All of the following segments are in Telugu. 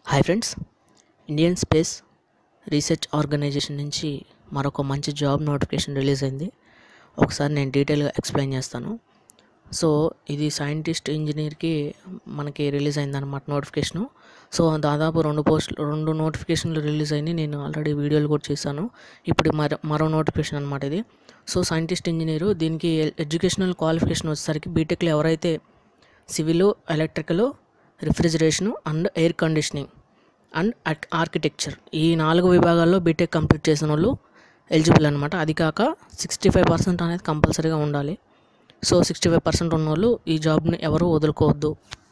hi friends Indian Space Research Organisation నుంచి మరొక మంచి జాబ్ నోటిఫికేషన్ రిలీజ్ అయింది ఒకసారి నేను డీటెయిల్గా ఎక్స్ప్లెయిన్ చేస్తాను సో ఇది సైంటిస్ట్ ఇంజనీర్కి మనకి రిలీజ్ అయిందన్నమాట నోటిఫికేషను సో దాదాపు రెండు పోస్ట్ రెండు నోటిఫికేషన్లు రిలీజ్ అయినాయి నేను ఆల్రెడీ వీడియోలు కూడా చేశాను ఇప్పుడు మరో మరో నోటిఫికేషన్ అనమాట ఇది సో సైంటిస్ట్ ఇంజనీరు దీనికి ఎడ్యుకేషనల్ క్వాలిఫికేషన్ వచ్చేసరికి బీటెక్లో ఎవరైతే civil electrical refrigeration and air conditioning and architecture ఈ నాలుగు విభాగాల్లో బీటెక్ కంప్లీట్ చేసిన వాళ్ళు ఎలిజిబుల్ అనమాట అది కాక సిక్స్టీ ఫైవ్ పర్సెంట్ అనేది కంపల్సరీగా ఉండాలి సో సిక్స్టీ ఫైవ్ పర్సెంట్ ఉన్న వాళ్ళు ఈ జాబ్ని ఎవరు వదులుకోవద్దు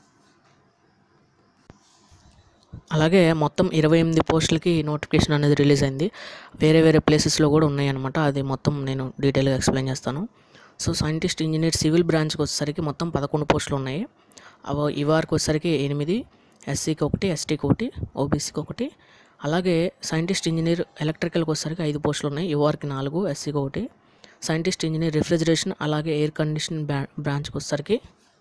అలాగే మొత్తం ఇరవై ఎనిమిది పోస్టులకి నోటిఫికేషన్ అనేది రిలీజ్ అయింది వేరే వేరే ప్లేసెస్లో కూడా ఉన్నాయన్నమాట అది మొత్తం నేను డీటెయిల్గా ఎక్స్ప్లెయిన్ చేస్తాను సో సైంటిస్ట్ ఇంజనీర్ సివిల్ బ్రాంచ్కి వచ్చేసరికి మొత్తం పదకొండు పోస్టులు ఉన్నాయి అవ ఇవారికి వచ్చేసరికి ఎనిమిది ఎస్సీకి ఒకటి ఎస్టీకి ఒకటి ఓబీసీకి ఒకటి అలాగే సైంటిస్ట్ ఇంజనీర్ ఎలక్ట్రికల్కి వచ్చేసరికి ఐదు పోస్టులు ఉన్నాయి ఇవారికి నాలుగు ఎస్సీకి ఒకటి సైంటిస్ట్ ఇంజనీర్ రిఫ్రిజిరేషన్ అలాగే ఎయిర్ కండిషన్ బ్రా బ్రాంచ్కి వచ్చేసరికి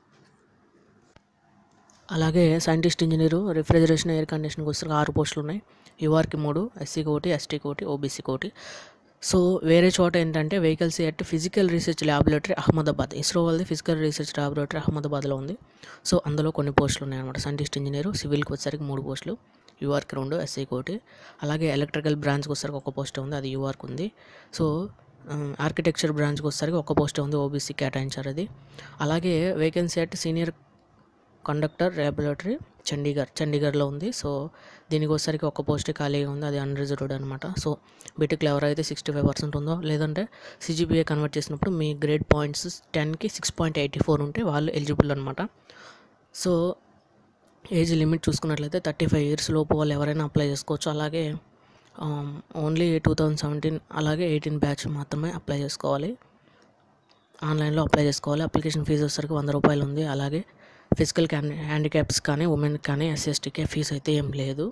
అలాగే సైంటిస్ట్ ఇంజనీరు రిఫ్రిజిరేషన్ ఎయిర్ కండిషన్కి వచ్చేసరికి ఆరు పోస్టులు ఉన్నాయి యుఆర్కి మూడు ఎస్సీకి ఒకటి ఎస్టీకి ఒకటి ఓబీసీకి ఒకటి సో వేరే చోట ఏంటంటే vehicles at Physical Research Laboratory Ahmedabad ISRO వాళ్ళది ఫిజికల్ రీసెర్చ్ ల్యాబొరేటరీ అహ్మదాబాద్లో ఉంది సో అందులో కొన్ని పోస్టులు ఉన్నాయన్నమాట సైంటిస్ట్ ఇంజనీరు సివిల్కి వచ్చేసరికి మూడు పోస్టులు యూఆర్కి రెండు ఎస్ఐకి ఒకటి అలాగే ఎలక్ట్రికల్ బ్రాంచ్కి వచ్చేసరికి ఒక పోస్ట్ ఉంది అది యూఆర్కి ఉంది సో ఆర్కిటెక్చర్ బ్రాంచ్కి వచ్చేసరికి ఒక పోస్ట్ ఉంది ఓబీసీ కేటాయించారు అది అలాగే vacancy at senior conductor laboratory Chandigarh చండీగఢ్లో ఉంది సో దీనికి వచ్చేసరికి ఒక పోస్ట్ ఖాళీగా ఉంది అది అన్రిజర్వ్డ్ అనమాట సో బీటెక్లో ఎవరైతే సిక్స్టీ ఫైవ్ పర్సెంట్ ఉందో లేదంటే సిజిపిఏ కన్వర్ట్ చేసినప్పుడు మీ గ్రేడ్ పాయింట్స్ టెన్కి సిక్స్ పాయింట్ ఎయిటీ ఫోర్ ఉంటే వాళ్ళు ఎలిజిబుల్ అనమాట సో ఏజ్ లిమిట్ చూసుకున్నట్లయితే థర్టీ ఫైవ్ ఇయర్స్ లోపు వాళ్ళు ఎవరైనా అప్లై చేసుకోవచ్చు అలాగే ఓన్లీ టూ థౌజండ్ సెవెంటీన్ అలాగే ఎయిటీన్ బ్యాచ్ మాత్రమే అప్లై చేసుకోవాలి ఆన్లైన్లో అప్లై చేసుకోవాలి అప్లికేషన్ ఫీజు వచ్చేసరికి వంద రూపాయలు ఉంది అలాగే ఫిజికల్ క్యాన్ హ్యాండిక్యాప్స్ కానీ ఉమెన్ కానీ ఎస్సీఎస్టీకే ఫీజు అయితే ఏం లేదు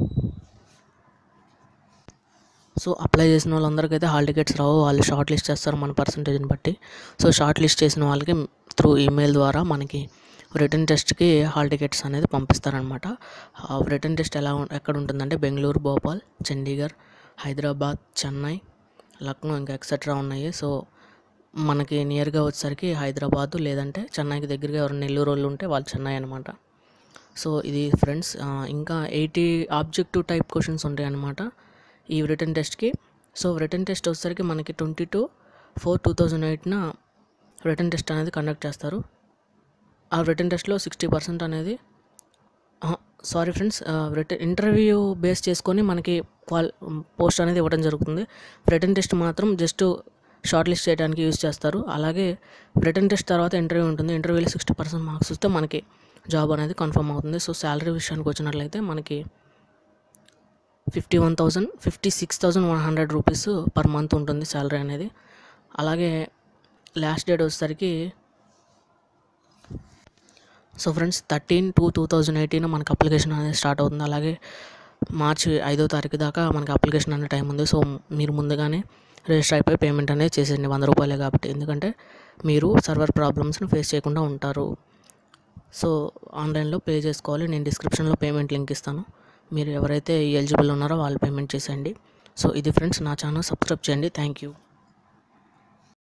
సో అప్లై చేసిన వాళ్ళందరికీ అయితే హాల్ టికెట్స్ రావు వాళ్ళు షార్ట్ లిస్ట్ చేస్తారు మన పర్సంటేజ్ని బట్టి సో షార్ట్ లిస్ట్ చేసిన వాళ్ళకి త్రూ ఈమెయిల్ ద్వారా మనకి రిటర్న్ టెస్ట్కి హాల్ టికెట్స్ అనేది పంపిస్తారనమాట ఆ రిటర్న్ టెస్ట్ ఎలా ఎక్కడ ఉంటుందంటే బెంగళూరు భోపాల్ చండీగఢ్ హైదరాబాద్ చెన్నై లక్నో ఇంకా ఎక్సెట్రా ఉన్నాయి సో మనకి నియర్గా వచ్చేసరికి హైదరాబాదు లేదంటే చెన్నైకి దగ్గరగా ఎవరు నెల్లూరు వాళ్ళు ఉంటే వాళ్ళు చెన్నై అనమాట సో ఇది ఫ్రెండ్స్ ఇంకా ఎయిటీ ఆబ్జెక్టివ్ టైప్ క్వశ్చన్స్ ఉంటాయి అన్నమాట ఈ రిటర్న్ టెస్ట్కి సో రిటర్న్ టెస్ట్ వచ్చేసరికి మనకి twenty two four two thousand eighteen written test అనేది కండక్ట్ చేస్తారు ఆ రిటర్న్ టెస్ట్లో సిక్స్టీ పర్సెంట్ అనేది sorry friends written interview base చేసుకొని మనకి క్వాల్ పోస్ట్ అనేది ఇవ్వడం జరుగుతుంది రిటర్న్ టెస్ట్ మాత్రం జస్ట్ షార్ట్ లిస్ట్ చేయడానికి యూజ్ చేస్తారు అలాగే రిటర్న్ టెస్ట్ తర్వాత ఇంటర్వ్యూ ఉంటుంది ఇంటర్వ్యూలో సిక్స్టీ పర్సెంట్ మార్క్స్ వస్తే మనకి జాబ్ అనేది కన్ఫర్మ్ అవుతుంది సో శాలరీ విషయానికి వచ్చినట్లయితే మనకి fifty one thousand fifty six thousand one hundred rupees per month ఉంటుంది శాలరీ అనేది అలాగే లాస్ట్ డేట్ వచ్చేసరికి so friends thirteen two two thousand eighteen మనకి అప్లికేషన్ అనేది స్టార్ట్ అవుతుంది అలాగే మార్చి ఐదో తారీఖు దాకా మనకి అప్లికేషన్ అనే టైం ఉంది సో మీరు ముందుగానే రిజిస్టర్ అయిపోయి పేమెంట్ అనేది చేసేయండి వంద రూపాయలే కాబట్టి ఎందుకంటే మీరు సర్వర్ ప్రాబ్లమ్స్ని ఫేస్ చేయకుండా ఉంటారు సో ఆన్లైన్లో పే చేసుకోవాలి నేను డిస్క్రిప్షన్లో పేమెంట్ లింక్ ఇస్తాను మీరు ఎవరైతే ఎలిజిబుల్ ఉన్నారో వాళ్ళు పేమెంట్ చేసేయండి సో ఇది ఫ్రెండ్స్ నా ఛానల్ సబ్స్క్రైబ్ చేయండి థ్యాంక్ యూ